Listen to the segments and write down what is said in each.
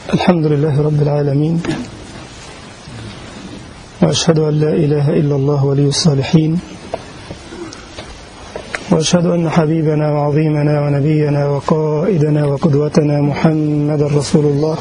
الحمد لله رب العالمين وأشهد أن لا إله إلا الله ولي الصالحين وأشهد أن حبيبنا وعظيمنا ونبينا وقائدنا وقدوتنا محمد رسول الله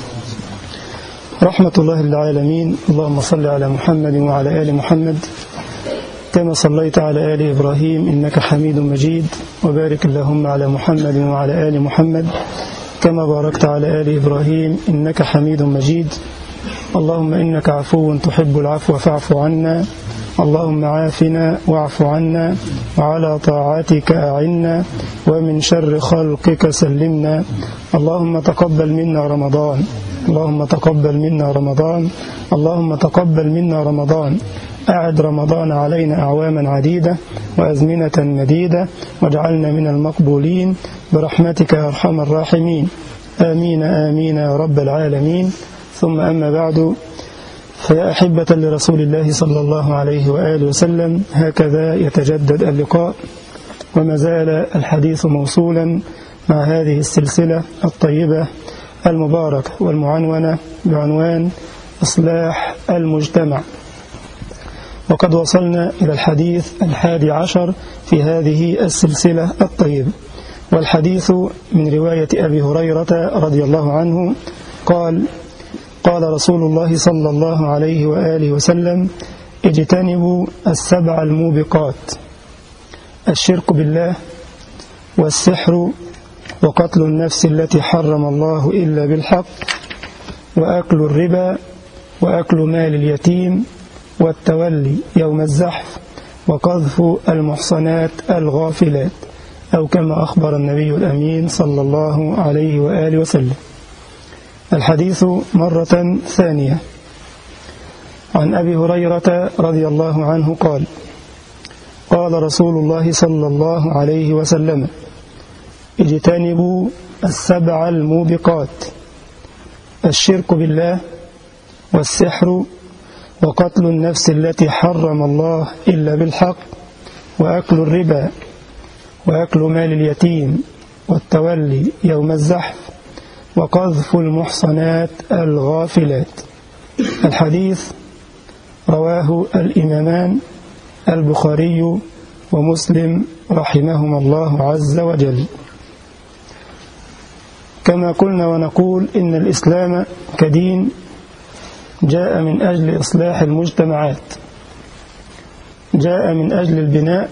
رحمة الله للعالمين اللهم صل على محمد وعلى آل محمد كما صليت على آل إبراهيم إنك حميد مجيد وبارك اللهم على محمد وعلى آل محمد كما باركت على آل إبراهيم إنك حميد مجيد اللهم إنك عفو تحب العفو فاعف عنا اللهم عافنا واعف عنا وعلى طاعتك أعنا ومن شر خلقك سلمنا اللهم تقبل منا رمضان اللهم تقبل منا رمضان اللهم تقبل منا رمضان أعد رمضان علينا أعواما عديدة وأزمنة مديدة واجعلنا من المقبولين برحمتك يا أرحم الراحمين آمين آمين يا رب العالمين ثم أما بعد فيا أحبة لرسول الله صلى الله عليه وآله وسلم هكذا يتجدد اللقاء وما زال الحديث موصولا مع هذه السلسلة الطيبة المباركة والمعنونة بعنوان إصلاح المجتمع وقد وصلنا إلى الحديث الحادي عشر في هذه السلسلة الطيبة والحديث من رواية أبي هريرة رضي الله عنه قال قال رسول الله صلى الله عليه وآله وسلم اجتنبوا السبع الموبقات الشرك بالله والسحر وقتل النفس التي حرم الله إلا بالحق وأكل الربا وأكل مال اليتيم والتولي يوم الزحف وقذف المحصنات الغافلات أو كما أخبر النبي الأمين صلى الله عليه وآله وسلم الحديث مرة ثانية عن أبي هريرة رضي الله عنه قال قال رسول الله صلى الله عليه وسلم اجتنبوا السبع الموبقات الشرك بالله والسحر وقتل النفس التي حرم الله إلا بالحق وأكل الربا وأكل مال اليتيم والتولي يوم الزحف وقذف المحصنات الغافلات الحديث رواه الإمامان البخاري ومسلم رحمهما الله عز وجل كما قلنا ونقول إن الإسلام كدين جاء من أجل إصلاح المجتمعات جاء من أجل البناء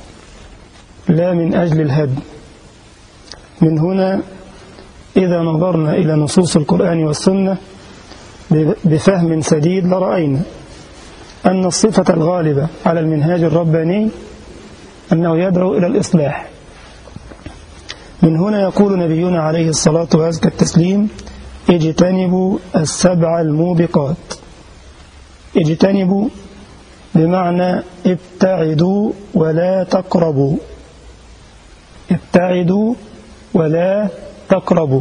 لا من أجل الهدم من هنا إذا نظرنا إلى نصوص القرآن والسنة بفهم سديد لرأينا أن الصفة الغالبة على المنهاج الرباني أنه يدعو إلى الإصلاح من هنا يقول نبينا عليه الصلاة وأزكى التسليم اجتنبوا السبع الموبقات اجتنبوا بمعنى ابتعدوا ولا تقربوا ابتعدوا ولا تقربوا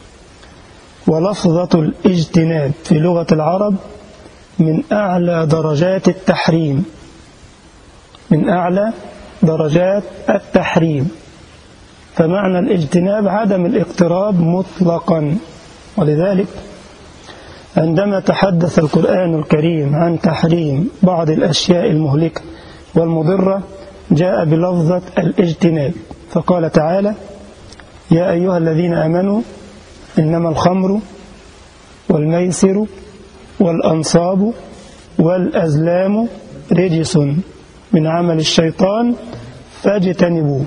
ولفظة الاجتناب في لغة العرب من أعلى درجات التحريم من أعلى درجات التحريم فمعنى الاجتناب عدم الاقتراب مطلقا ولذلك عندما تحدث القرآن الكريم عن تحريم بعض الأشياء المهلكة والمضرة جاء بلفظة الاجتناب فقال تعالى يا أيها الذين آمنوا إنما الخمر والميسر والأنصاب والأزلام رجس من عمل الشيطان فاجتنبوه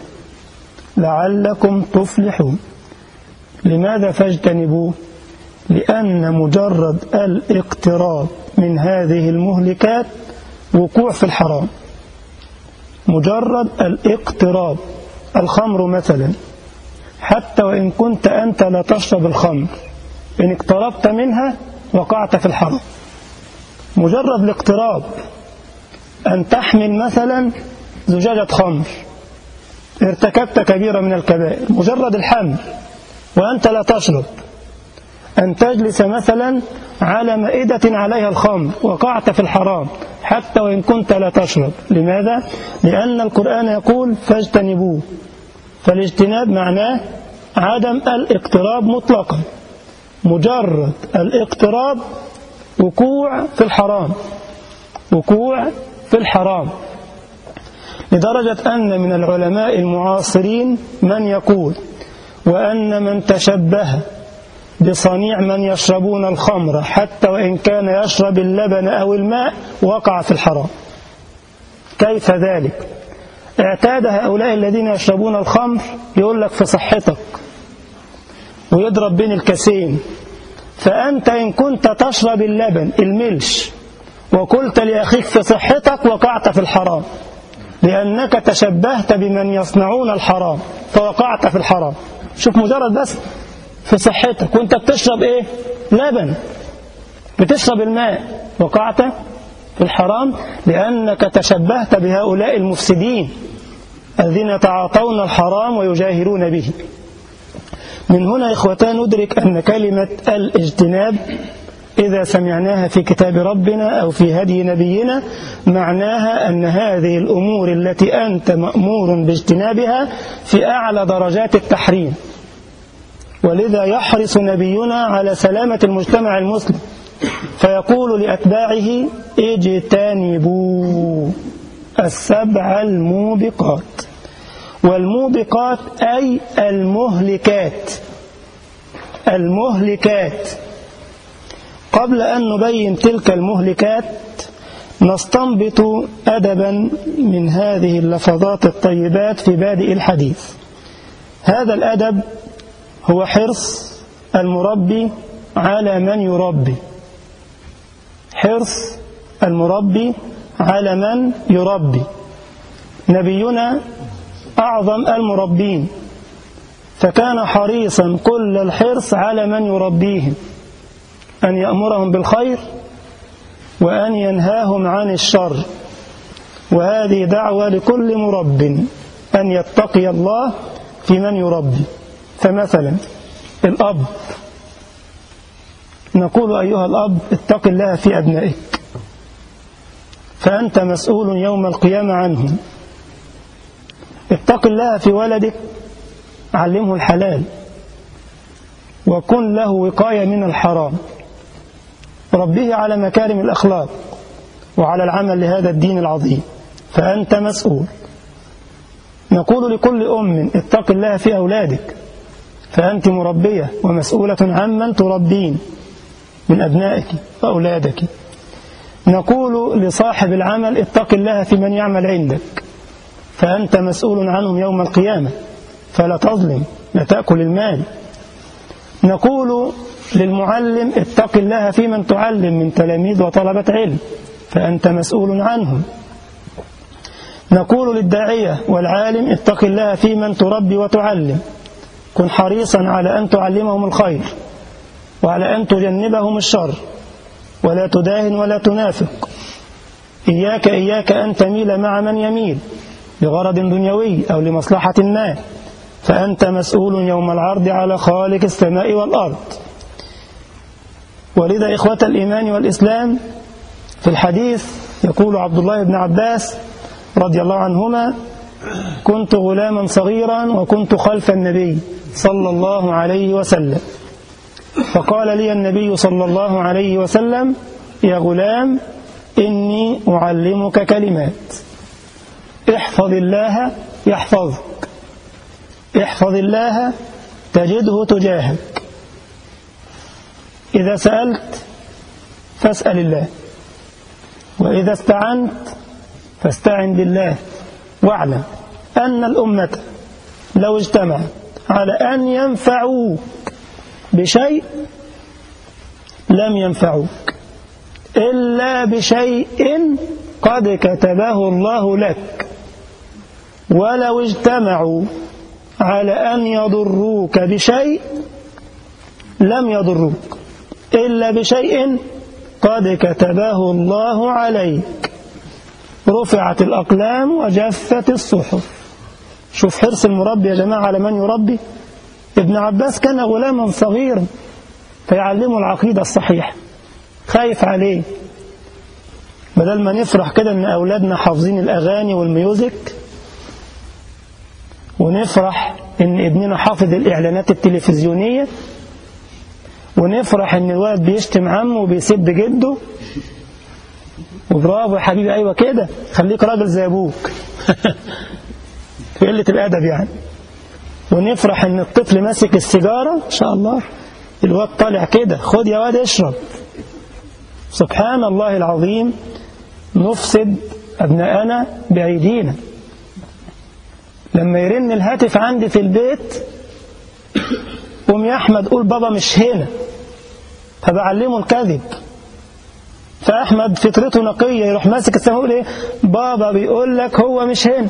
لعلكم تفلحون لماذا فاجتنبوه لأن مجرد الاقتراب من هذه المهلكات وقوع في الحرام مجرد الاقتراب الخمر مثلا حتى وإن كنت أنت لا تشرب الخمر إن اقتربت منها وقعت في الحرام مجرد الاقتراب أن تحمل مثلا زجاجة خمر ارتكبت كبيرة من الكبائر مجرد الحمل وأنت لا تشرب أن تجلس مثلا على مائدة عليها الخمر وقعت في الحرام حتى وإن كنت لا تشرب لماذا؟ لأن القرآن يقول فاجتنبوه فالاجتناب معناه عدم الاقتراب مطلقا مجرد الاقتراب وقوع في الحرام وقوع في الحرام لدرجة أن من العلماء المعاصرين من يقول وأن من تشبه بصنيع من يشربون الخمر حتى وإن كان يشرب اللبن أو الماء وقع في الحرام كيف ذلك اعتاد هؤلاء الذين يشربون الخمر يقول لك في صحتك ويضرب بين الكاسين فأنت إن كنت تشرب اللبن الملش وقلت لأخيك في صحتك وقعت في الحرام لأنك تشبهت بمن يصنعون الحرام فوقعت في الحرام شوف مجرد بس في صحتك وانت بتشرب ايه لبن بتشرب الماء وقعت في الحرام لأنك تشبهت بهؤلاء المفسدين الذين يتعاطون الحرام ويجاهرون به من هنا إخوتان ندرك أن كلمة الاجتناب إذا سمعناها في كتاب ربنا أو في هدي نبينا معناها أن هذه الأمور التي أنت مأمور باجتنابها في أعلى درجات التحريم ولذا يحرص نبينا على سلامة المجتمع المسلم فيقول لأتباعه اجتنبوا السبع الموبقات والموبقات أي المهلكات المهلكات قبل أن نبين تلك المهلكات نستنبط أدبا من هذه اللفظات الطيبات في بادئ الحديث هذا الأدب هو حرص المربي على من يربي حرص المربي على من يربي نبينا أعظم المربين فكان حريصا كل الحرص على من يربيهم أن يأمرهم بالخير وأن ينهاهم عن الشر وهذه دعوة لكل مرب أن يتقي الله في من يربي فمثلا الأب نقول أيها الأب اتق الله في أبنائك فأنت مسؤول يوم القيامة عنهم اتق الله في ولدك علمه الحلال وكن له وقاية من الحرام ربه على مكارم الأخلاق وعلى العمل لهذا الدين العظيم فأنت مسؤول نقول لكل أم اتق الله في أولادك فأنت مربية ومسؤولة عمن تربين من أبنائك وأولادك نقول لصاحب العمل اتق الله في من يعمل عندك فأنت مسؤول عنهم يوم القيامة فلا تظلم لا تأكل المال نقول للمعلم اتق الله في من تعلم من تلاميذ وطلبة علم فأنت مسؤول عنهم نقول للداعية والعالم اتق الله في من تربي وتعلم كن حريصا على أن تعلمهم الخير وعلى أن تجنبهم الشر ولا تداهن ولا تنافق إياك إياك أن تميل مع من يميل لغرض دنيوي أو لمصلحة ما فأنت مسؤول يوم العرض على خالق السماء والأرض ولذا إخوة الإيمان والإسلام في الحديث يقول عبد الله بن عباس رضي الله عنهما كنت غلاما صغيرا وكنت خلف النبي صلى الله عليه وسلم فقال لي النبي صلى الله عليه وسلم يا غلام إني أعلمك كلمات احفظ الله يحفظك احفظ الله تجده تجاهك إذا سألت فاسأل الله وإذا استعنت فاستعن بالله واعلم أن الأمة لو اجتمعت على أن ينفعوك بشيء لم ينفعوك إلا بشيء قد كتبه الله لك ولو اجتمعوا على أن يضروك بشيء لم يضروك إلا بشيء قد كتبه الله عليك رفعت الأقلام وجفت الصحف شوف حرص المربي يا جماعة على من يربي ابن عباس كان غلاما صغيرا فيعلمه العقيدة الصحيحة خايف عليه بدل ما نفرح كده ان اولادنا حافظين الاغاني والميوزك ونفرح ان ابننا حافظ الاعلانات التلفزيونيه ونفرح ان الولد بيشتم عمه وبيسب جده وبرافو يا حبيبي ايوه كده خليك راجل زي ابوك في قله الادب يعني ونفرح ان الطفل ماسك السيجاره ان شاء الله الواد طالع كده خد يا واد اشرب سبحان الله العظيم نفسد ابناءنا بايدينا لما يرن الهاتف عندي في البيت قوم يا احمد قول بابا مش هنا فبعلمه الكذب فاحمد فطرته نقيه يروح ماسك السماء يقول ايه بابا بيقول لك هو مش هنا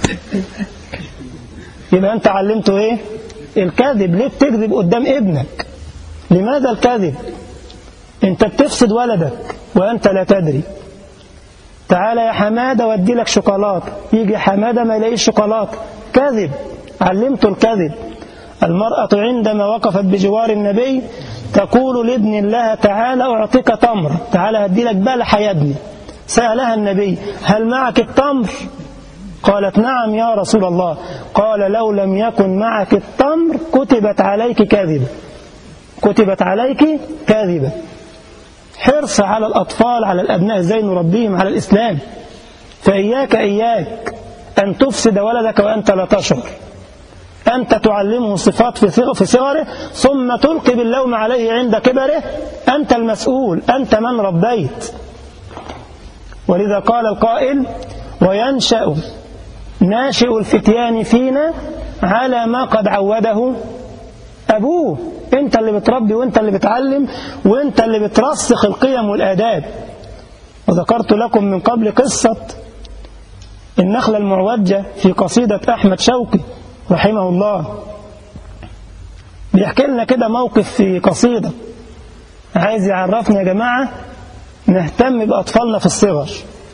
يبقى انت علمته ايه الكذب ليه بتكذب قدام ابنك لماذا الكذب انت بتفسد ولدك وانت لا تدري تعالى يا حمادة وادي لك شوكولاتة يجي حمادة ما يلاقيش شوكولاتة كذب علمته الكذب المرأة عندما وقفت بجوار النبي تقول لابن الله تعالى أعطيك تمر تعالى هدي لك بلح يا ابني سألها النبي هل معك التمر قالت نعم يا رسول الله قال لو لم يكن معك التمر كتبت عليك كاذبة كتبت عليك كاذبة حرص على الأطفال على الأبناء ازاي نربيهم على الإسلام فإياك إياك أن تفسد ولدك وأنت لا تشعر أنت تعلمه صفات في صغره ثم تلقي باللوم عليه عند كبره أنت المسؤول أنت من ربيت ولذا قال القائل وينشأ ناشئ الفتيان فينا على ما قد عوده أبوه أنت اللي بتربي وأنت اللي بتعلم وأنت اللي بترسخ القيم والآداب وذكرت لكم من قبل قصة النخلة المعوجة في قصيدة أحمد شوقي رحمه الله بيحكي لنا كده موقف في قصيدة عايز يعرفنا يا جماعة نهتم بأطفالنا في الصغر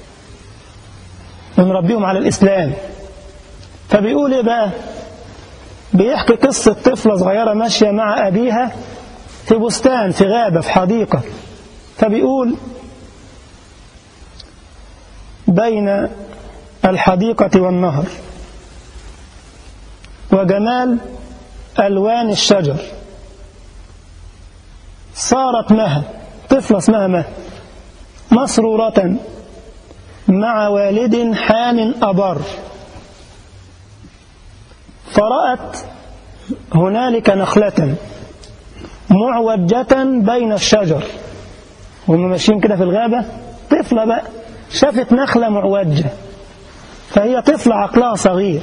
ونربيهم على الإسلام فبيقول إيه بقى بيحكي قصة طفلة صغيرة ماشية مع أبيها في بستان في غابة في حديقة فبيقول بين الحديقة والنهر وجمال ألوان الشجر صارت مها طفلة اسمها مها مسرورة مع والد حان أبر فرأت هنالك نخلة معوجة بين الشجر وهم ماشيين كده في الغابة طفلة بقى شافت نخلة معوجة فهي طفلة عقلها صغير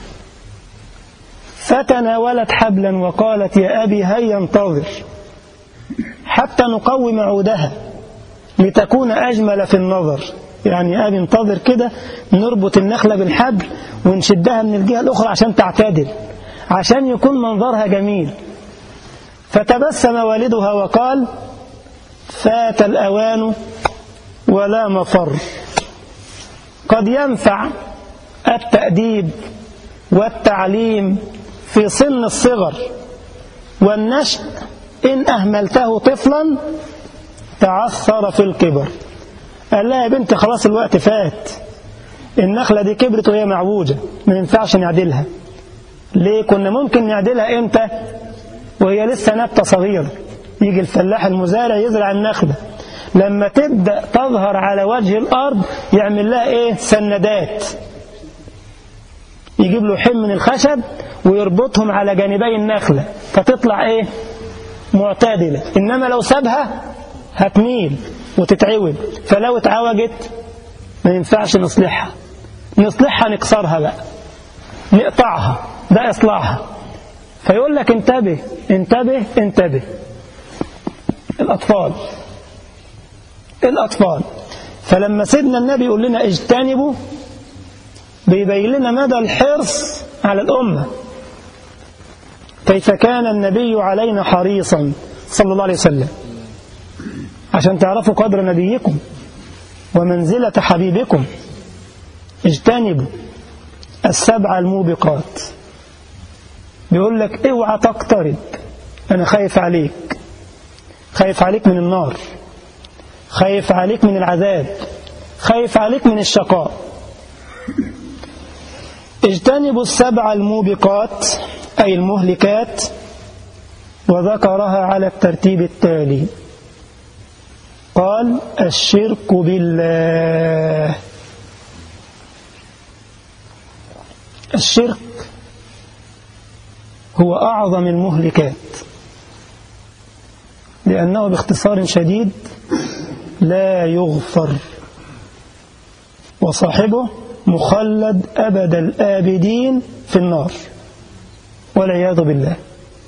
فتناولت حبلا وقالت يا أبي هيا انتظر حتى نقوم عودها لتكون أجمل في النظر يعني يا أبي انتظر كده نربط النخلة بالحبل ونشدها من الجهة الأخرى عشان تعتدل عشان يكون منظرها جميل فتبسم والدها وقال فات الأوان ولا مفر قد ينفع التأديب والتعليم في سن الصغر والنشء إن أهملته طفلا تعثر في الكبر قال لها يا بنت خلاص الوقت فات النخلة دي كبرت وهي معوجة ما ينفعش نعدلها ليه كنا ممكن نعدلها امتى وهي لسه نبتة صغيرة يجي الفلاح المزارع يزرع النخلة لما تبدأ تظهر على وجه الأرض يعمل لها إيه سندات يجيب له حم من الخشب ويربطهم على جانبي النخلة فتطلع إيه معتدلة إنما لو سابها هتميل وتتعوج فلو اتعوجت ما ينفعش نصلحها نصلحها نكسرها بقى نقطعها ده إصلاحها فيقول لك انتبه انتبه انتبه الأطفال الأطفال فلما سيدنا النبي يقول لنا اجتنبوا بيبين لنا مدى الحرص على الأمة كيف كان النبي علينا حريصا صلى الله عليه وسلم عشان تعرفوا قدر نبيكم ومنزلة حبيبكم اجتنبوا السبع الموبقات بيقول لك اوعى تقترب انا خايف عليك خايف عليك من النار خايف عليك من العذاب خايف عليك من الشقاء اجتنبوا السبع الموبقات أي المهلكات وذكرها على الترتيب التالي قال الشرك بالله الشرك هو أعظم المهلكات لأنه باختصار شديد لا يغفر وصاحبه مخلد أبد الآبدين في النار والعياذ بالله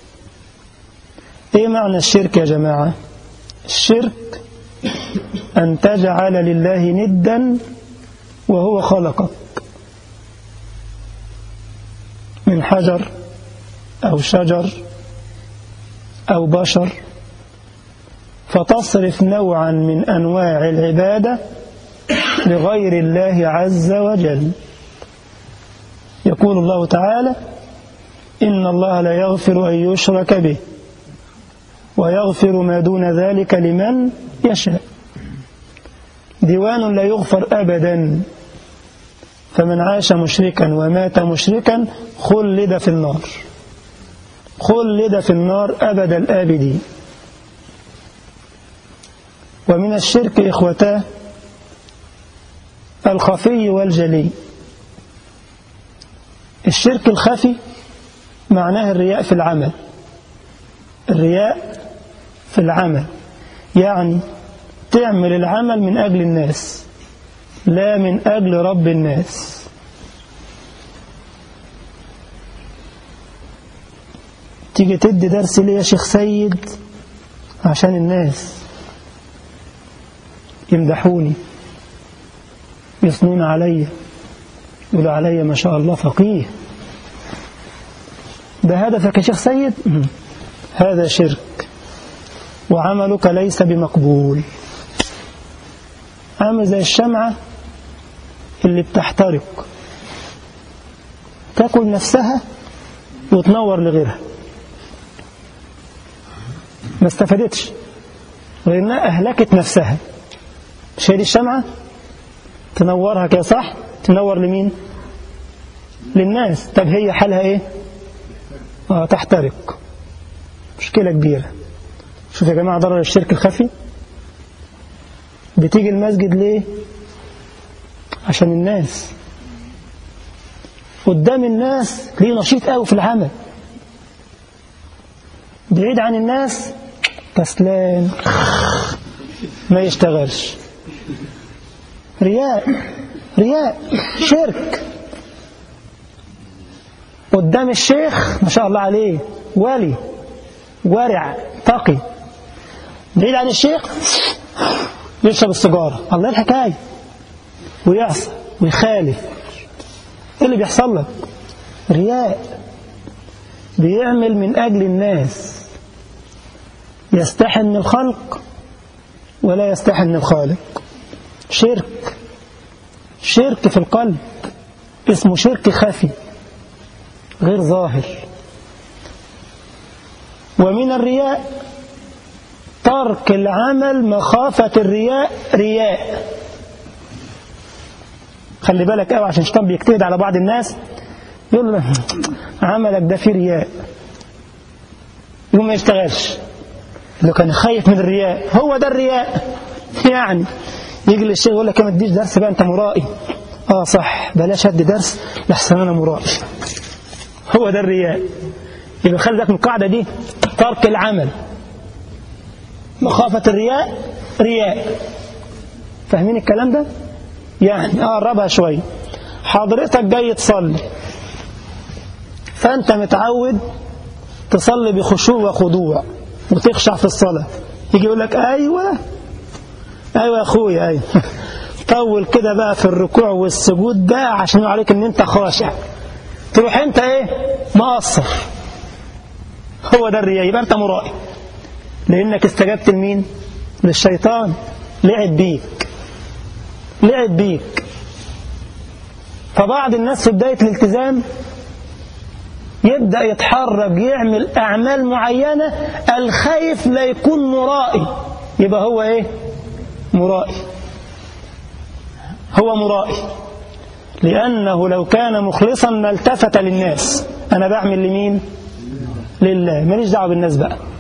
إيه معنى الشرك يا جماعة الشرك أن تجعل لله ندا وهو خلقك من حجر أو شجر أو بشر فتصرف نوعا من أنواع العبادة لغير الله عز وجل يقول الله تعالى إن الله لا يغفر أن يشرك به ويغفر ما دون ذلك لمن يشاء ديوان لا يغفر أبدا فمن عاش مشركا ومات مشركا خلد في النار خلد في النار أبد الآبدين ومن الشرك إخوتاه الخفي والجلي الشرك الخفي معناه الرياء في العمل الرياء في العمل يعني تعمل العمل من أجل الناس لا من أجل رب الناس تيجي تدي درس لي يا شيخ سيد عشان الناس يمدحوني يثنون علي يقولوا علي ما شاء الله فقيه ده هدفك يا شيخ سيد هذا شرك وعملك ليس بمقبول عامل زي الشمعة اللي بتحترق تاكل نفسها وتنور لغيرها ما استفادتش غير انها اهلكت نفسها مش هي دي الشمعة تنورها كده صح تنور لمين للناس طب هي حالها ايه آه تحترق مشكلة كبيرة شوف يا جماعة ضرر الشرك الخفي بتيجي المسجد ليه عشان الناس قدام الناس ليه نشيط قوي في العمل بعيد عن الناس كسلان ما يشتغلش رياء رياء شرك قدام الشيخ ما شاء الله عليه والي ورع تقي بعيد عن الشيخ يشرب السيجارة الله الحكاية ويعصى ويخالف ايه اللي بيحصل لك رياء بيعمل من أجل الناس يستحي من الخلق ولا يستحي من الخالق شرك شرك في القلب اسمه شرك خفي غير ظاهر ومن الرياء ترك العمل مخافة الرياء رياء خلي بالك قوي عشان الشيطان بيجتهد على بعض الناس يقول له عملك ده فيه رياء يقوم ما يشتغلش لو كان خايف من الرياء هو ده الرياء يعني يجي للشيخ يقول لك ما تديش درس بقى انت مرائي اه صح بلاش ادي درس لحسن انا مرائي هو ده الرياء يبقى خلي بالك من القاعده دي ترك العمل مخافة الرياء رياء فاهمين الكلام ده يعني اقربها شوية حضرتك جاي تصلي فانت متعود تصلي بخشوع وخضوع وتخشع في الصلاة يجي يقول لك ايوه ايوه يا اخويا ايوه طول كده بقى في الركوع والسجود ده عشان عليك ان انت خاشع تروح انت ايه مقصر هو ده الرياء يبقى انت مرائي لانك استجبت لمين للشيطان لعب بيك لعب بيك فبعض الناس في بداية الالتزام يبدأ يتحرك يعمل أعمال معينة الخايف لا يكون مرائي يبقى هو إيه مرائي هو مرائي لأنه لو كان مخلصا ما التفت للناس أنا بعمل لمين لله ماليش دعوه بالناس بقى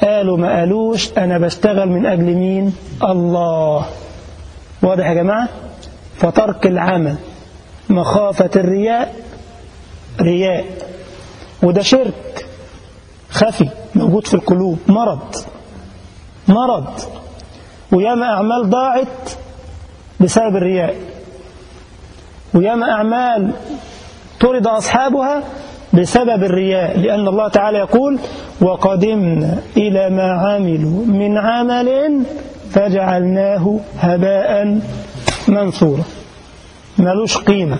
قالوا ما قالوش أنا بشتغل من أجل مين الله واضح يا جماعة فترك العمل مخافة الرياء رياء وده شرك خفي موجود في القلوب مرض مرض وياما أعمال ضاعت بسبب الرياء وياما أعمال طرد أصحابها بسبب الرياء لأن الله تعالى يقول وقدمنا إلى ما عملوا من عمل فجعلناه هباء منثورا ملوش قيمة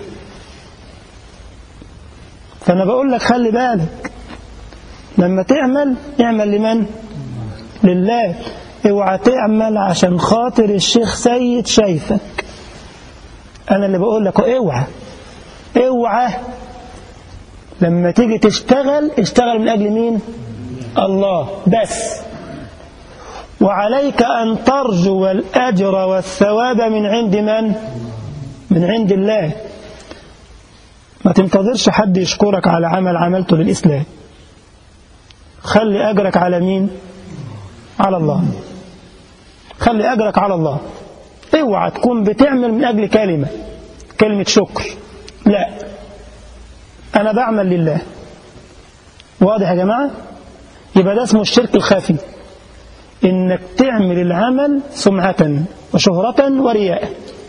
فأنا بقول لك خلي بالك لما تعمل اعمل لمن لله اوعى تعمل عشان خاطر الشيخ سيد شايفك انا اللي بقول لك اوعى اوعى لما تيجي تشتغل اشتغل من اجل مين الله بس وعليك ان ترجو الاجر والثواب من عند من من عند الله ما تنتظرش حد يشكرك على عمل عملته للاسلام خلي أجرك على مين على الله خلي أجرك على الله اوعى تكون بتعمل من أجل كلمة كلمة شكر لا أنا بعمل لله واضح يا جماعة يبقى ده اسمه الشرك الخفي إنك تعمل العمل سمعة وشهرة ورياء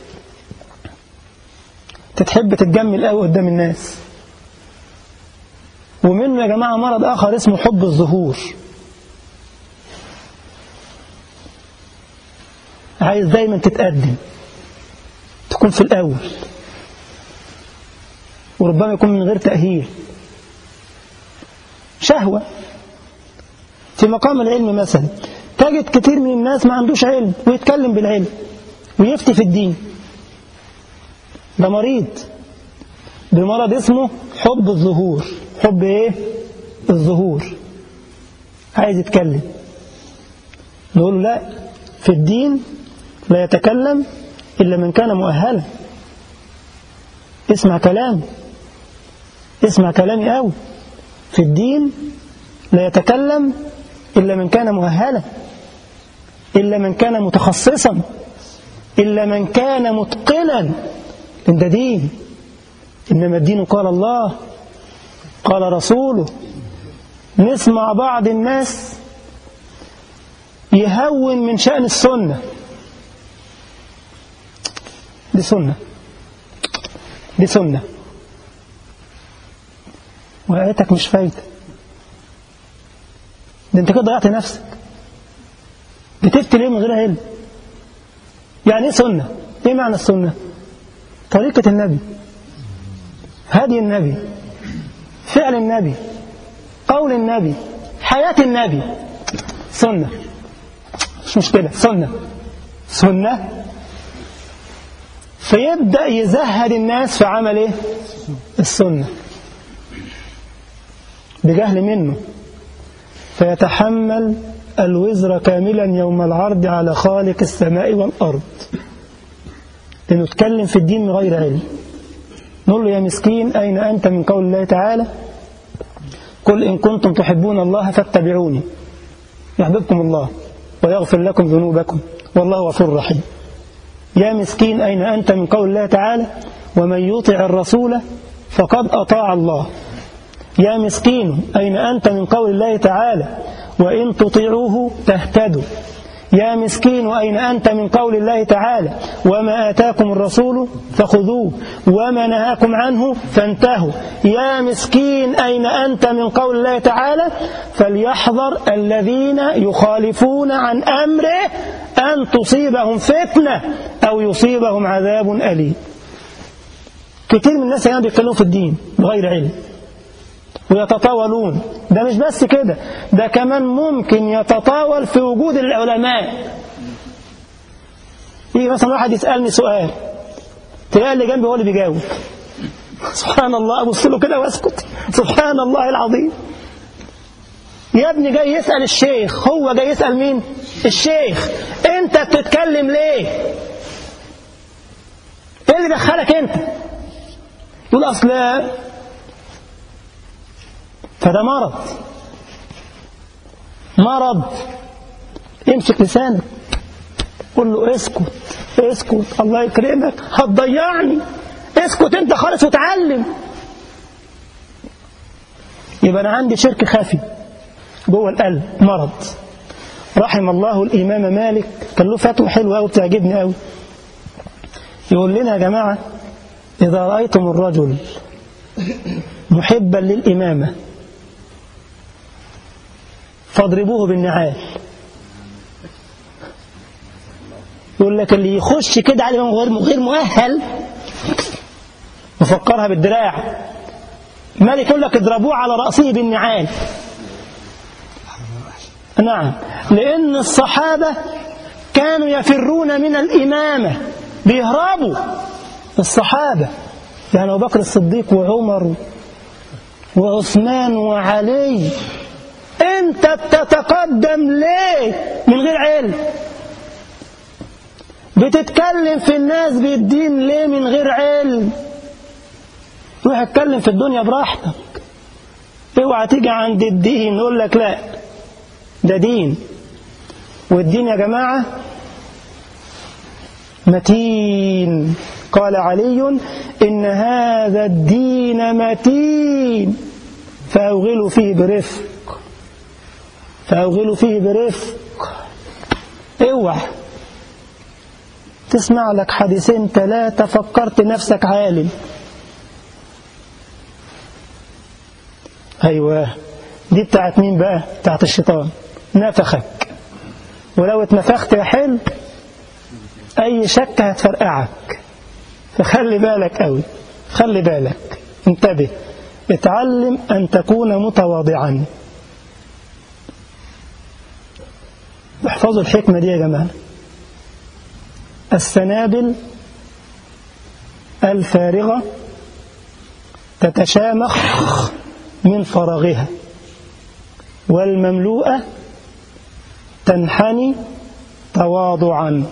تتحب تتجمل قوي قدام الناس ومنه يا جماعة مرض آخر اسمه حب الظهور عايز دايما تتقدم تكون في الأول وربما يكون من غير تأهيل شهوة في مقام العلم مثلا تجد كتير من الناس ما عندوش علم ويتكلم بالعلم ويفتي في الدين ده مريض بمرض اسمه حب الظهور حب ايه الظهور عايز يتكلم نقول له لا في الدين لا يتكلم إلا من كان مؤهلا اسمع كلامي اسمع كلامي قوي في الدين لا يتكلم إلا من كان مؤهلا إلا من كان متخصصا إلا من كان متقنا إن ده دين إنما الدين قال الله قال رسوله نسمع بعض الناس يهون من شأن السنة دي سنة دي سنة وقعتك مش فايدة ده انت كده ضيعت نفسك بتفتي ليه من غير علم يعني ايه سنة ايه معنى السنة طريقة النبي هدي النبي فعل النبي قول النبي حياة النبي سنة مش مشكلة سنة سنة فيبدأ يزهد الناس في عمل ايه السنة بجهل منه فيتحمل الوزر كاملا يوم العرض على خالق السماء والأرض لأنه اتكلم في الدين من غير علم نقول له يا مسكين أين أنت من قول الله تعالى قل إن كنتم تحبون الله فاتبعوني يحببكم الله ويغفر لكم ذنوبكم والله غفور رحيم يا مسكين أين أنت من قول الله تعالى ومن يطع الرسول فقد أطاع الله يا مسكين أين أنت من قول الله تعالى وإن تطيعوه تهتدوا يا مسكين أين أنت من قول الله تعالى وما آتاكم الرسول فخذوه وما نهاكم عنه فانتهوا يا مسكين أين أنت من قول الله تعالى فليحذر الذين يخالفون عن أمره أن تصيبهم فتنة أو يصيبهم عذاب أليم كتير من الناس يعني بيتكلموا في الدين بغير علم ويتطاولون ده مش بس كده ده كمان ممكن يتطاول في وجود العلماء يجي مثلا واحد يسألني سؤال تلاقي اللي جنبي هو اللي بيجاوب سبحان الله أبص له كده واسكت سبحان الله العظيم يا ابني جاي يسأل الشيخ هو جاي يسأل مين الشيخ انت بتتكلم ليه ايه اللي دخلك انت يقول اصل فده مرض مرض امسك لسانك قول له اسكت اسكت الله يكرمك هتضيعني اسكت انت خالص وتعلم يبقى انا عندي شرك خفي جوه القلب مرض رحم الله الامام مالك كان له فتوى حلوه قوي بتعجبني قوي يقول لنا يا جماعه اذا رايتم الرجل محبا للامامه فاضربوه بالنعال يقول لك اللي يخش كده على غير غير مؤهل وفكرها بالدراع مالك يقول لك اضربوه على رأسه بالنعال نعم لأن الصحابة كانوا يفرون من الإمامة بيهربوا الصحابة يعني أبو بكر الصديق وعمر وعثمان وعلي أنت بتتقدم ليه من غير علم بتتكلم في الناس بالدين ليه من غير علم روح اتكلم في الدنيا براحتك اوعى تيجي عند الدين يقول لك لا ده دين والدين يا جماعة متين قال علي إن هذا الدين متين فأوغلوا فيه برفق فأوغلوا فيه برفق اوعى تسمع لك حديثين ثلاثة فكرت نفسك عالم أيوة دي بتاعت مين بقى بتاعت الشيطان نفخك ولو اتنفخت يا حلو أي شك هتفرقعك فخلي بالك قوي خلي بالك انتبه اتعلم أن تكون متواضعا احفظوا الحكمة دي يا جماعة السنابل الفارغة تتشامخ من فراغها والمملوءة تنحني تواضعا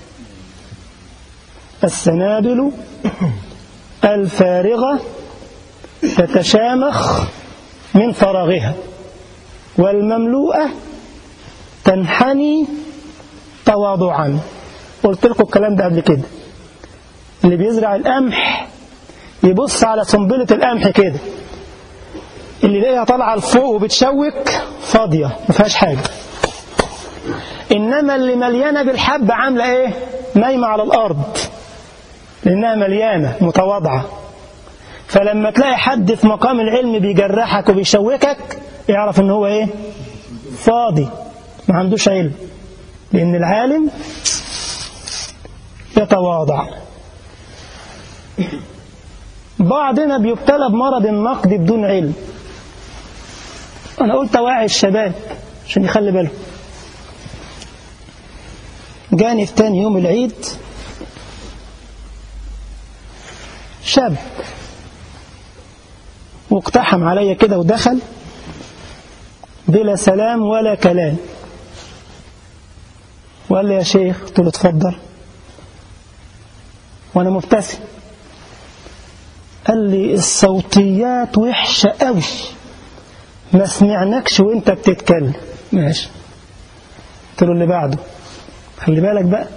السنابل الفارغة تتشامخ من فراغها والمملوءة تنحني تواضعا قلت لكم الكلام ده قبل كده اللي بيزرع القمح يبص على سنبلة القمح كده اللي يلاقيها طالعة لفوق وبتشوك فاضية ما فيهاش حاجة إنما اللي مليانة بالحب عاملة إيه نايمة على الأرض لأنها مليانة متواضعة فلما تلاقي حد في مقام العلم بيجرحك وبيشوكك يعرف ان هو ايه فاضي ما عندوش علم لأن العالم يتواضع بعضنا بيبتلى بمرض النقد بدون علم أنا قلت أوعي الشباب عشان يخلي باله جاني في تاني يوم العيد شاب واقتحم عليا كده ودخل بلا سلام ولا كلام وقال لي يا شيخ قلت له اتفضل وانا مبتسم قال لي الصوتيات وحشة قوي ما سمعناكش وانت بتتكلم ماشي قلت له اللي بعده خلي بالك بقى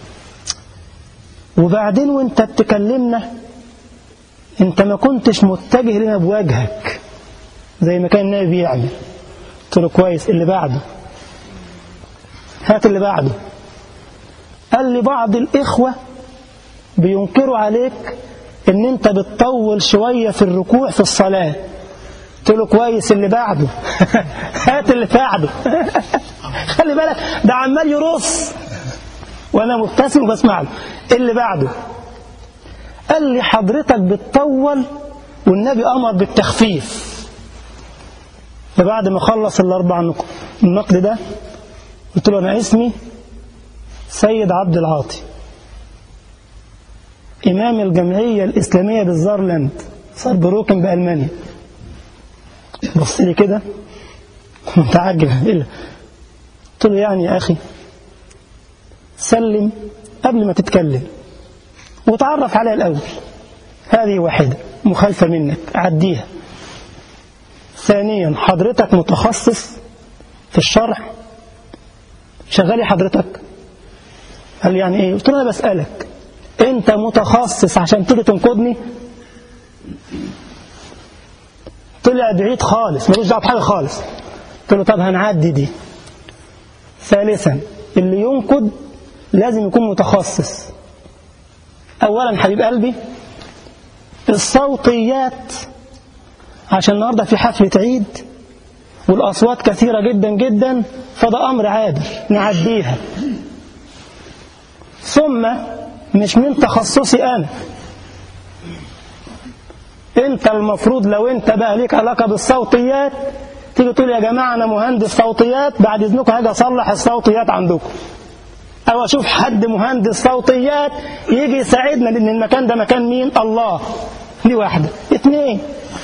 وبعدين وانت بتكلمنا انت ما كنتش متجه لنا بوجهك زي ما كان النبي بيعمل قلت له كويس اللي بعده هات اللي بعده قال لي بعض الإخوة بينكروا عليك ان انت بتطول شوية في الركوع في الصلاة قلت له كويس اللي بعده هات اللي بعده خلي بالك ده عمال يرص وانا مبتسم وبسمع له اللي بعده قال لي حضرتك بتطول والنبي امر بالتخفيف فبعد ما خلص الاربع النقد ده قلت له انا اسمي سيد عبد العاطي إمام الجمعية الإسلامية بالزارلاند صار بروكن بألمانيا بص لي كده متعجب قلت له يعني يا أخي سلم قبل ما تتكلم وتعرف عليها الأول هذه واحدة مخالفة منك عديها ثانيا حضرتك متخصص في الشرع شغالي حضرتك قال لي يعني ايه قلت له انا بسألك انت متخصص عشان تيجي تنقضني طلع بعيد خالص ملوش دعوه بحاجه خالص قلت له طب هنعدي دي ثالثا اللي ينقد لازم يكون متخصص اولا حبيب قلبي الصوتيات عشان النهارده في حفله عيد والاصوات كثيره جدا جدا فده امر عابر نعديها ثم مش من تخصصي انا انت المفروض لو انت بقى ليك علاقه بالصوتيات تيجي تقول يا جماعه انا مهندس صوتيات بعد اذنكم هاجي اصلح الصوتيات عندكم او اشوف حد مهندس صوتيات يجي يساعدنا لان المكان ده مكان مين الله دي واحده اثنين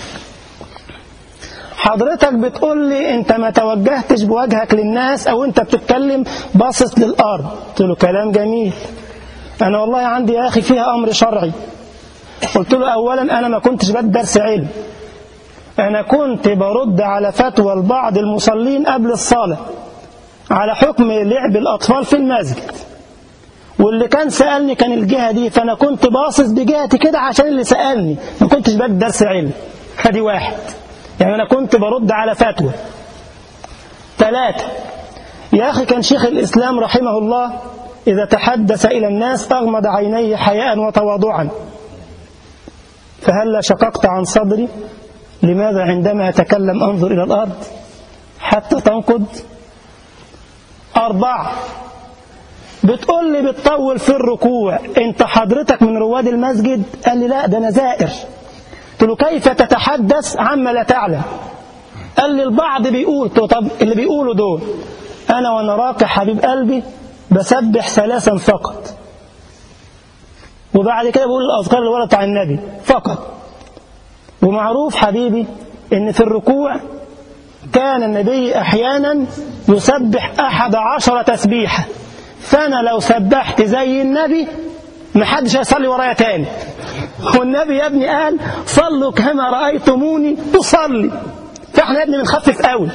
حضرتك بتقول لي انت ما توجهتش بوجهك للناس او انت بتتكلم باصص للارض قلت له كلام جميل انا والله عندي يا اخي فيها امر شرعي قلت له اولا انا ما كنتش بدي درس علم انا كنت برد على فتوى لبعض المصلين قبل الصلاه على حكم لعب الاطفال في المسجد واللي كان سالني كان الجهه دي فانا كنت باصص بجهتي كده عشان اللي سالني ما كنتش بدي درس علم ادي واحد يعني انا كنت برد على فتوى ثلاثه يا اخي كان شيخ الاسلام رحمه الله اذا تحدث الى الناس اغمض عينيه حياء وتواضعا فهلا شققت عن صدري لماذا عندما أتكلم أنظر إلى الأرض حتى تنقض أربعة بتقول لي بتطول في الركوع أنت حضرتك من رواد المسجد قال لي لا ده أنا زائر قلت له كيف تتحدث عما لا تعلم قال لي البعض بيقول قلت له طب اللي بيقولوا دول أنا وأنا راكع حبيب قلبي بسبح ثلاثا فقط وبعد كده بقول الأذكار اللي ورا بتاع النبي فقط ومعروف حبيبي ان في الركوع كان النبي احيانا يسبح احد عشر تسبيحة فانا لو سبحت زي النبي محدش هيصلي ورايا تاني والنبي يا ابني قال صلوا كما رأيتموني أصلي فاحنا يا ابني بنخفف قوي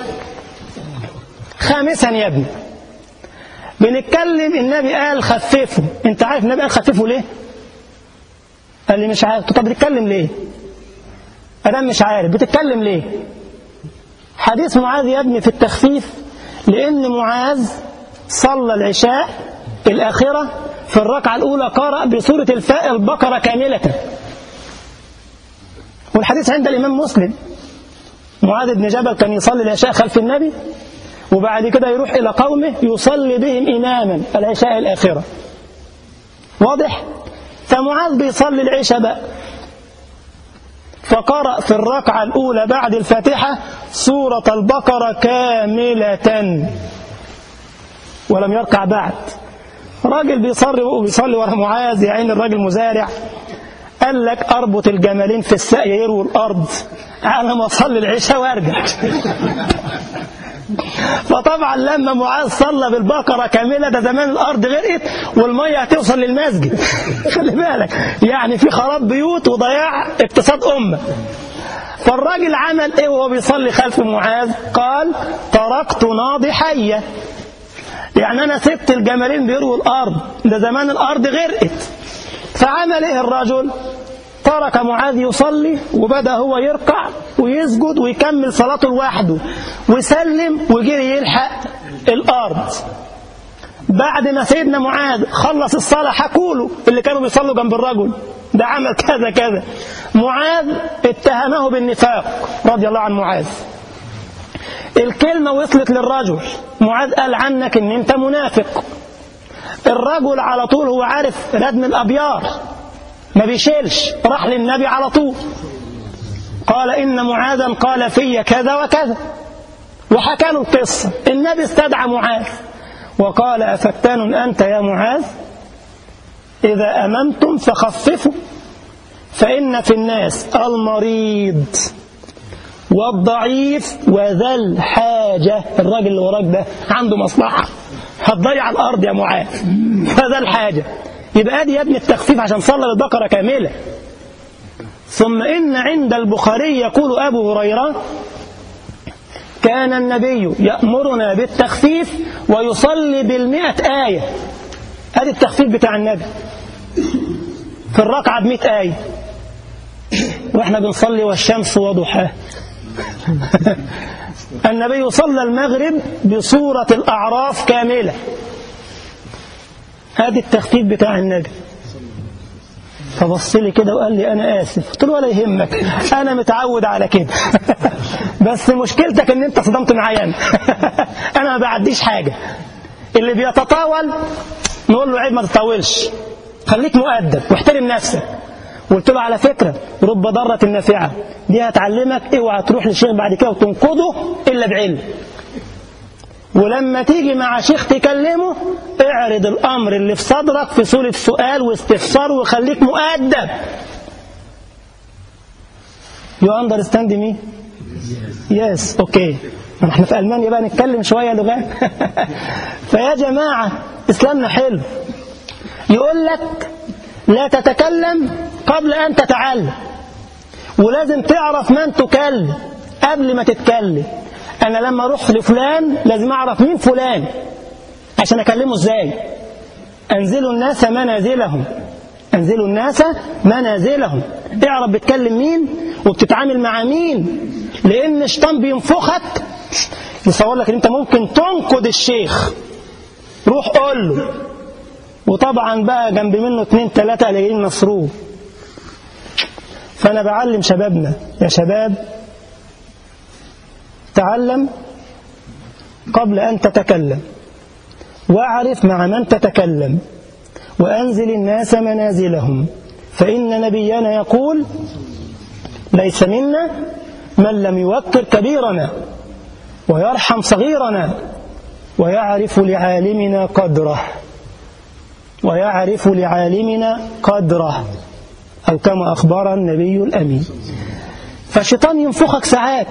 خامسا يا ابني بنتكلم النبي قال خففوا انت عارف النبي قال خففوا ليه قال لي مش عارف طب بتتكلم ليه أنا مش عارف بتتكلم ليه حديث معاذ يا ابني في التخفيف لأن معاذ صلى العشاء الآخرة في الركعة الأولى قرأ بسورة الفاء البقرة كاملة والحديث عند الإمام مسلم معاذ بن جبل كان يصلي العشاء خلف النبي وبعد كده يروح إلى قومه يصلي بهم إماما العشاء الآخرة واضح؟ فمعاذ بيصلي العشاء بقى فقرأ في الركعة الأولى بعد الفاتحة سورة البقرة كاملة ولم يركع بعد راجل بيصلي وبيصلي ورا معاذ يا عين الراجل مزارع قال لك أربط الجمالين في السقي يرووا الأرض على ما أصلي العشاء وأرجع فطبعا لما معاذ صلى بالبقرة كاملة ده زمان الأرض غرقت والمية هتوصل للمسجد خلي بالك يعني في خراب بيوت وضياع اقتصاد أمة فالراجل عمل ايه وهو بيصلي خلف معاذ قال تركت ناضحية يعني أنا سبت الجمالين بيروا الأرض ده زمان الأرض غرقت فعمل ايه الرجل ترك معاذ يصلي وبدأ هو يركع ويسجد ويكمل صلاته لوحده ويسلم ويجري يلحق الأرض بعد ما سيدنا معاذ خلص الصلاة حكوله اللي كانوا بيصلوا جنب الرجل ده عمل كذا كذا معاذ اتهمه بالنفاق رضي الله عن معاذ الكلمة وصلت للرجل معاذ قال عنك ان انت منافق الرجل على طول هو عارف ردم الأبيار ما بيشيلش راح للنبي على طول قال إن معاذا قال في كذا وكذا وحكى له القصة النبي استدعى معاذ وقال أفتان أنت يا معاذ إذا أممتم فخففوا فإن في الناس المريض والضعيف وذا الحاجة الراجل اللي وراك ده عنده مصلحة هتضيع الأرض يا معاذ فذا الحاجة يبقى ادي يا ابني التخفيف عشان صلى البقرة كاملة ثم إن عند البخاري يقول أبو هريرة كان النبي يأمرنا بالتخفيف ويصلي بالمئة آية هذا التخفيف بتاع النبي في الركعة بمئة آية وإحنا بنصلي والشمس وضحاه النبي صلى المغرب بصورة الأعراف كاملة هذا التخفيف بتاع النبي فبص لي كده وقال لي أنا آسف قلت له ولا يهمك أنا متعود على كده بس مشكلتك إن أنت صدمت معايا أنا أنا ما بعديش حاجة اللي بيتطاول نقول له عيب ما تطولش خليك مؤدب واحترم نفسك قلت له على فكرة رب ضارة نافعة دي هتعلمك اوعى تروح للشيخ بعد كده وتنقضه إلا بعلم ولما تيجي مع شيخ تكلمه اعرض الأمر اللي في صدرك في صورة سؤال واستفسار وخليك مؤدب You understand me? Yes, okay احنا في ألمانيا بقى نتكلم شوية لغات فيا جماعة إسلامنا حلو يقول لك لا تتكلم قبل أن تتعلم ولازم تعرف من تكلم قبل ما تتكلم أنا لما أروح لفلان لازم أعرف مين فلان عشان أكلمه إزاي أنزلوا الناس منازلهم أنزلوا الناس منازلهم اعرف بتكلم مين وبتتعامل مع مين لأن الشيطان بينفخك يصور لك ان انت ممكن تنقد الشيخ روح قول له وطبعا بقى جنب منه اتنين تلاتة قليلين نصروه فأنا بعلم شبابنا يا شباب تعلم قبل أن تتكلم واعرف مع من تتكلم وأنزل الناس منازلهم فإن نبينا يقول ليس منا من لم يوكر كبيرنا ويرحم صغيرنا ويعرف لعالمنا قدره ويعرف لعالمنا قدره أو كما أخبر النبي الأمين فالشيطان ينفخك ساعات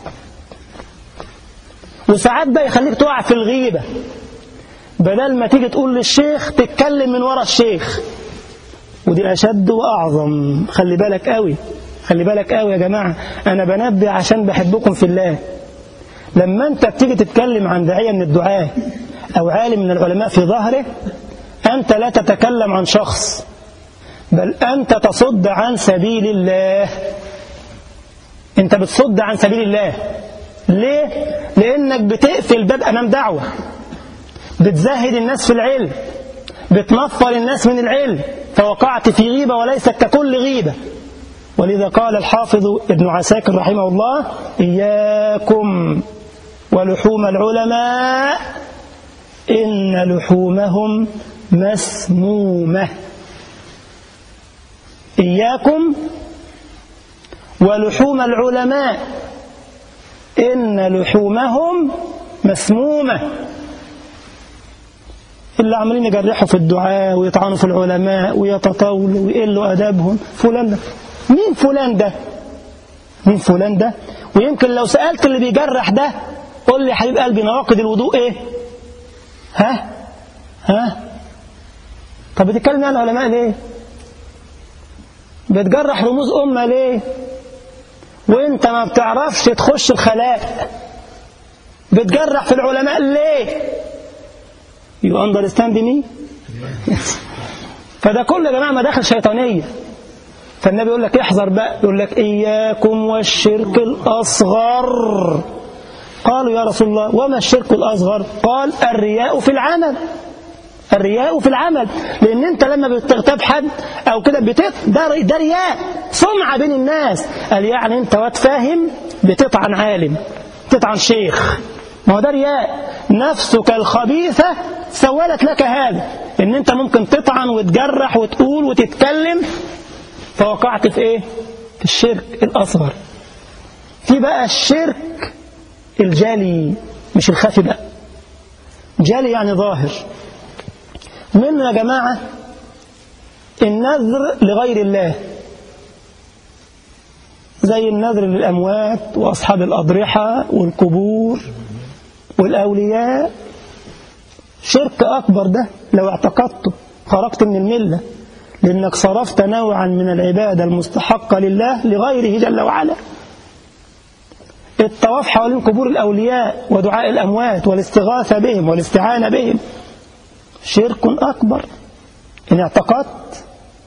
وساعات بقى يخليك تقع في الغيبة بدل ما تيجي تقول للشيخ تتكلم من ورا الشيخ ودي أشد وأعظم خلي بالك قوي خلي بالك قوي يا جماعة أنا بنبه عشان بحبكم في الله لما أنت بتيجي تتكلم عن داعية من الدعاة أو عالم من العلماء في ظهره أنت لا تتكلم عن شخص بل أنت تصد عن سبيل الله أنت بتصد عن سبيل الله ليه؟ لأنك بتقفل باب أمام دعوة بتزهد الناس في العلم بتنفر الناس من العلم فوقعت في غيبة وليست ككل غيبة ولذا قال الحافظ ابن عساكر رحمه الله إياكم ولحوم العلماء إن لحومهم مسمومة إياكم ولحوم العلماء إن لحومهم مسمومة اللي عمالين يجرحوا في الدعاء ويطعنوا في العلماء ويتطاولوا ويقلوا أدابهم فلان ده مين فلان ده مين فلان ده ويمكن لو سألت اللي بيجرح ده قول لي يا حبيب قلبي نواقض الوضوء ايه ها ها طب بتتكلم عن العلماء ليه بتجرح رموز أمة ليه وانت ما بتعرفش تخش الخلاء بتجرح في العلماء ليه you understand me فده كله يا جماعة مداخل شيطانية فالنبي يقول لك احذر بقى يقول لك إياكم والشرك الأصغر قالوا يا رسول الله وما الشرك الأصغر قال الرياء في العمل الرياء في العمل لأن أنت لما بتغتاب حد أو كده بتت ده, ده رياء سمعة بين الناس قال يعني أنت واد فاهم بتطعن عالم تطعن شيخ ما هو ده رياء نفسك الخبيثة سولت لك هذا ان انت ممكن تطعن وتجرح وتقول وتتكلم فوقعت في ايه في الشرك الاصغر في بقى الشرك الجالي مش الخفي بقى جالي يعني ظاهر منه يا جماعة النذر لغير الله زي النذر للأموات وأصحاب الأضرحة والقبور والأولياء شرك أكبر ده لو اعتقدته خرجت من الملة لأنك صرفت نوعا من العبادة المستحقة لله لغيره جل وعلا الطواف حوالين قبور الأولياء ودعاء الأموات والاستغاثة بهم والاستعانة بهم شرك أكبر إن اعتقدت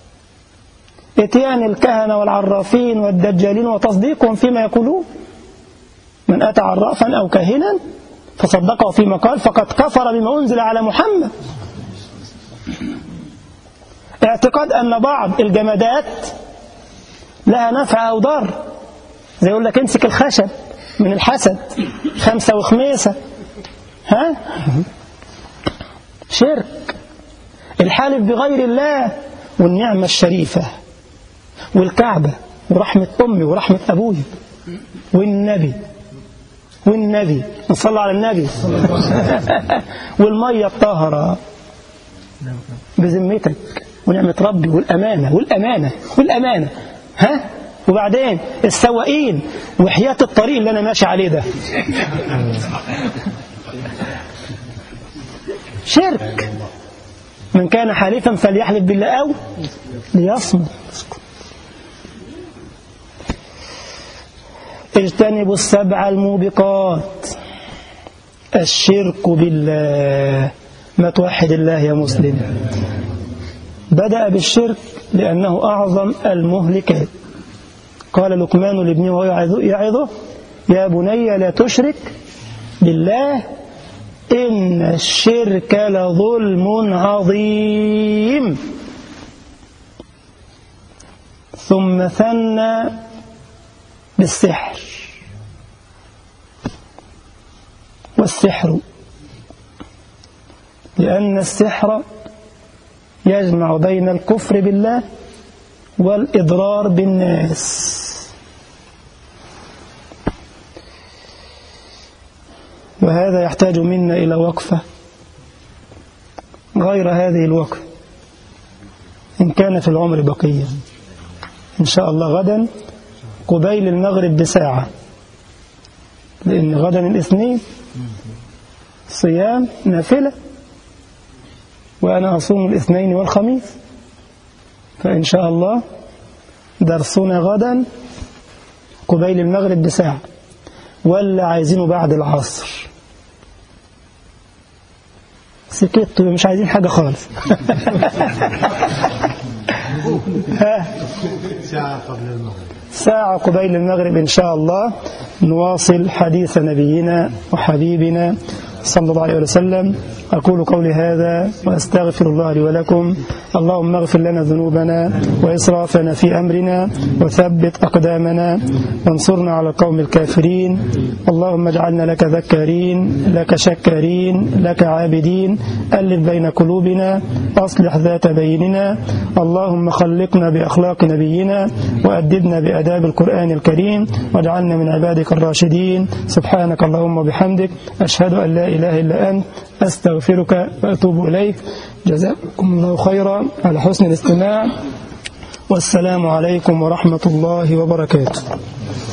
اتيان الكهنة والعرافين والدجالين وتصديقهم فيما يقولون من أتى عرافا أو كاهنا فصدقه فيما قال فقد كفر بما أنزل على محمد اعتقاد أن بعض الجمادات لها نفع أو ضر زي يقول لك امسك الخشب من الحسد خمسة وخميسة ها شرك الحالف بغير الله والنعمة الشريفة والكعبة ورحمة أمي ورحمة أبوي والنبي والنبي نصلي على النبي والمية الطاهرة بذمتك ونعمة ربي والأمانة والأمانة والأمانة ها وبعدين السواقين وحياة الطريق اللي أنا ماشي عليه ده شرك من كان حالفا فليحلف بالله أو ليصمت اجتنبوا السبع الموبقات الشرك بالله ما توحد الله يا مسلم بدأ بالشرك لأنه أعظم المهلكات قال لقمان لابنه وهو يعظه يا بني لا تشرك بالله إن الشرك لظلم عظيم ثم ثنى بالسحر والسحر لأن السحر يجمع بين الكفر بالله والإضرار بالناس وهذا يحتاج منا إلى وقفة غير هذه الوقفة إن كان في العمر بقية إن شاء الله غدا قبيل المغرب بساعة لأن غدا الاثنين صيام نافلة وأنا أصوم الاثنين والخميس فإن شاء الله درسنا غدا قبيل المغرب بساعة ولا عايزينه بعد العصر سكت مش عايزين حاجة خالص ساعة قبل المغرب ساعة قبيل المغرب إن شاء الله نواصل حديث نبينا وحبيبنا صلى الله عليه وسلم أقول قولي هذا وأستغفر الله لي ولكم اللهم اغفر لنا ذنوبنا وإسرافنا في أمرنا وثبت أقدامنا وانصرنا على القوم الكافرين اللهم اجعلنا لك ذكارين لك شكارين لك عابدين ألف بين قلوبنا أصلح ذات بيننا اللهم خلقنا بأخلاق نبينا وأدبنا بأداب القرآن الكريم واجعلنا من عبادك الراشدين سبحانك اللهم وبحمدك أشهد أن لا إله إلا أنت أستغفرك وأتوب إليك جزاكم الله خيرا على حسن الاستماع والسلام عليكم ورحمة الله وبركاته